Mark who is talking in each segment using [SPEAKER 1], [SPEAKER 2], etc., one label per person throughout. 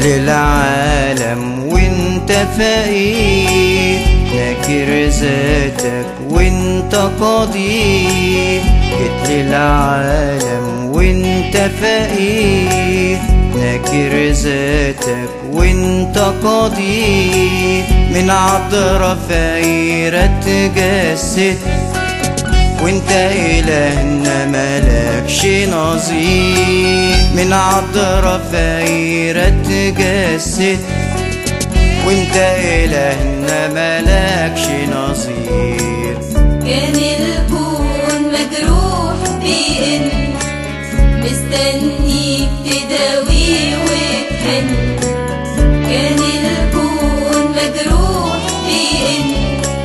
[SPEAKER 1] للعالم وانت فقير ناكر ذاتك وانت قدير جيت للعالم وانت فقير ناكر ذاتك وانت قدير من عذرة فقيرة تجسد وانت إلهنا ملكش نظير من عذرة فقيرة تجسد وانت إلهنا ملكش نظير
[SPEAKER 2] كان الكون مجروح بإن مستنيك تداوي وتحن كان الكون مجروح بإن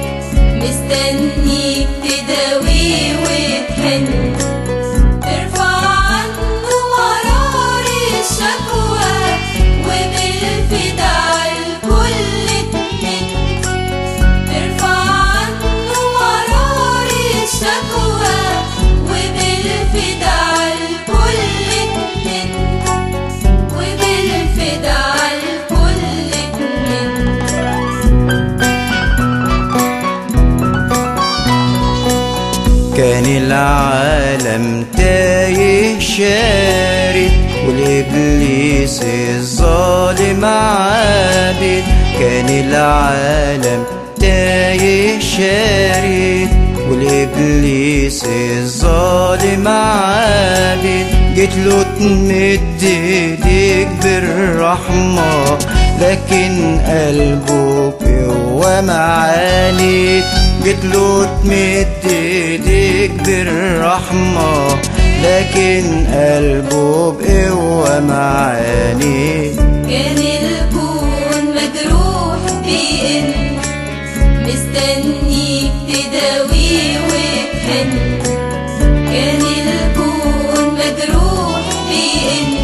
[SPEAKER 2] مستنيك تداوي وتحن ارفع عنه مرار الشكوى وبالفداء الكل اتمن ارفع عنه مرار الشكوى وبالفداء الكل اتمن وبالفداء الكل اتمن
[SPEAKER 1] كان العالم تايه شارد والإبليس الظالم عابد كان العالم تايه شارد والإبليس الظالم عابد جيت له تمد ايديك بالرحمة لكن قلبه بقوة معاند جيت له تمد ايديك بالرحمة لكن قلبه بقوة معاند
[SPEAKER 2] كان الكون مجروح بإن مستنيك تداوي وتحن كان الكون مجروح بإن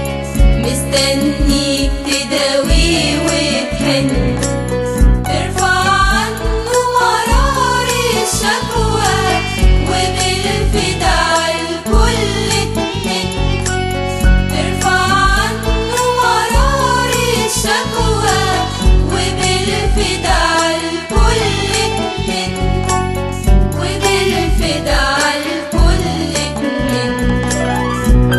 [SPEAKER 2] مستنيك تداوي وتحن ارفع عنه مرار الشكوى وبالفداء الكل اتمن ارفع عنه مرار الشكوى وبالفداء الكل اتمن وبالفداء الكل اتمن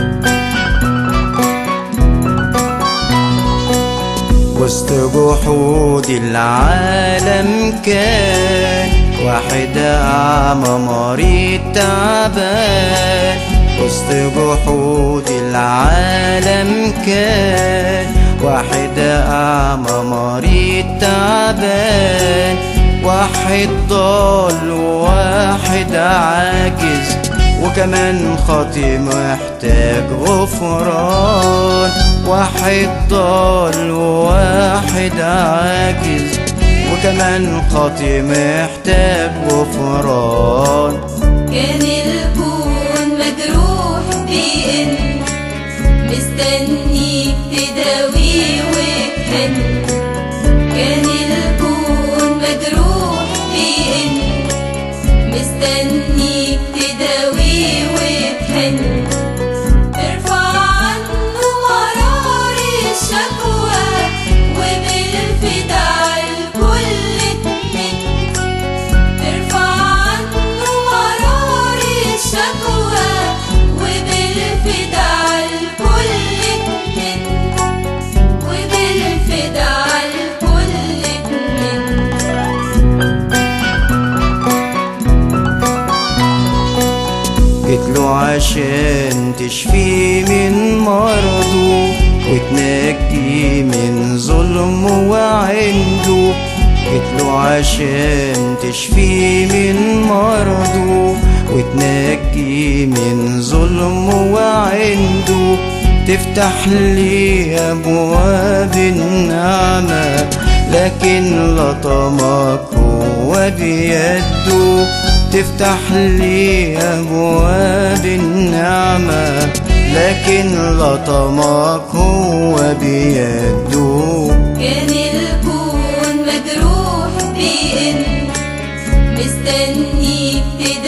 [SPEAKER 1] وسط جحود العالم كان واحد أعمى مريض تعبان وسط جحود العالم كان واحد أعمى مريض تعبان واحد ضال وواحد عاجز وكمان خاطي محتاج غفران واحد ضال وواحد عاجز وكمان خاطي محتاج غفران
[SPEAKER 2] كان الكون مجروح بإن مستنيك تداوي وتحن كان الكون مجروح بإن مستنيك تداوي وتحن ارفع عنه مرار الشكوى وبالفداء الكل اتمن ارفع عنه مرار الشكوى وبالفداء الكل اتمن وبالفداء الكل اتمن
[SPEAKER 1] جيت له عشان تشفيه من مرضه وتنجيه من ظلمه وعنده جيت له عشان تشفيه من مرضه وتنجيه من ظلمه وعنده تفتح لي أبواب النعمة لكن لطمك هو بيده تفتح لي أبواب النعمة لكن لطمك هو بيده
[SPEAKER 2] كان الكون مجروح بإن مستنيك